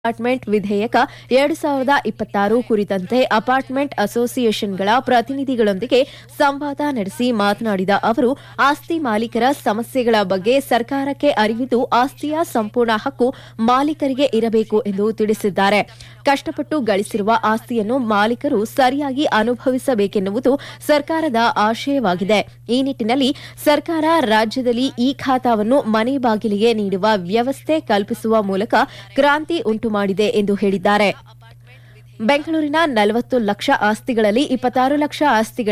apartment ವಿಧೇಯಕ ಎರಡು ಸಾವಿರದ ಇಪ್ಪತ್ತಾರು ಕುರಿತಂತೆ ಅಪಾರ್ಟ್ಮೆಂಟ್ ಅಸೋಸಿಯೇಷನ್ಗಳ ಪ್ರತಿನಿಧಿಗಳೊಂದಿಗೆ ಸಂವಾದ ನಡೆಸಿ ಮಾತನಾಡಿದ ಅವರು ಆಸ್ತಿ ಮಾಲೀಕರ ಸಮಸ್ಯೆಗಳ ಬಗ್ಗೆ ಸರ್ಕಾರಕ್ಕೆ ಅರಿವಿದ್ದು ಆಸ್ತಿಯ ಸಂಪೂರ್ಣ ಹಕ್ಕು ಮಾಲೀಕರಿಗೆ ಇರಬೇಕು ಎಂದು ತಿಳಿಸಿದ್ದಾರೆ ಕಷ್ಟಪಟ್ಟು ಗಳಿಸಿರುವ ಆಸ್ತಿಯನ್ನು ಮಾಲೀಕರು ಸರಿಯಾಗಿ ಅನುಭವಿಸಬೇಕೆನ್ನುವುದು ಸರ್ಕಾರದ ಆಶಯವಾಗಿದೆ ಈ ನಿಟ್ಟಿನಲ್ಲಿ ಸರ್ಕಾರ ರಾಜ್ಯದಲ್ಲಿ ಈ ಖಾತಾವನ್ನು ಮನೆ ಬಾಗಿಲಿಗೆ ನೀಡುವ ವ್ಯವಸ್ಥೆ ಕಲ್ಪಿಸುವ ಮೂಲಕ ಕ್ರಾಂತಿ ಉಂಟು ಮಾಡಿದೆ ಎಂದು ಹೇಳಿದ್ದಾರೆ ಬೆಂಗಳೂರಿನ ನಲವತ್ತು ಲಕ್ಷ ಆಸ್ತಿಗಳಲ್ಲಿ ಇಪ್ಪತ್ತಾರು ಲಕ್ಷ ಆಸ್ತಿಗಳ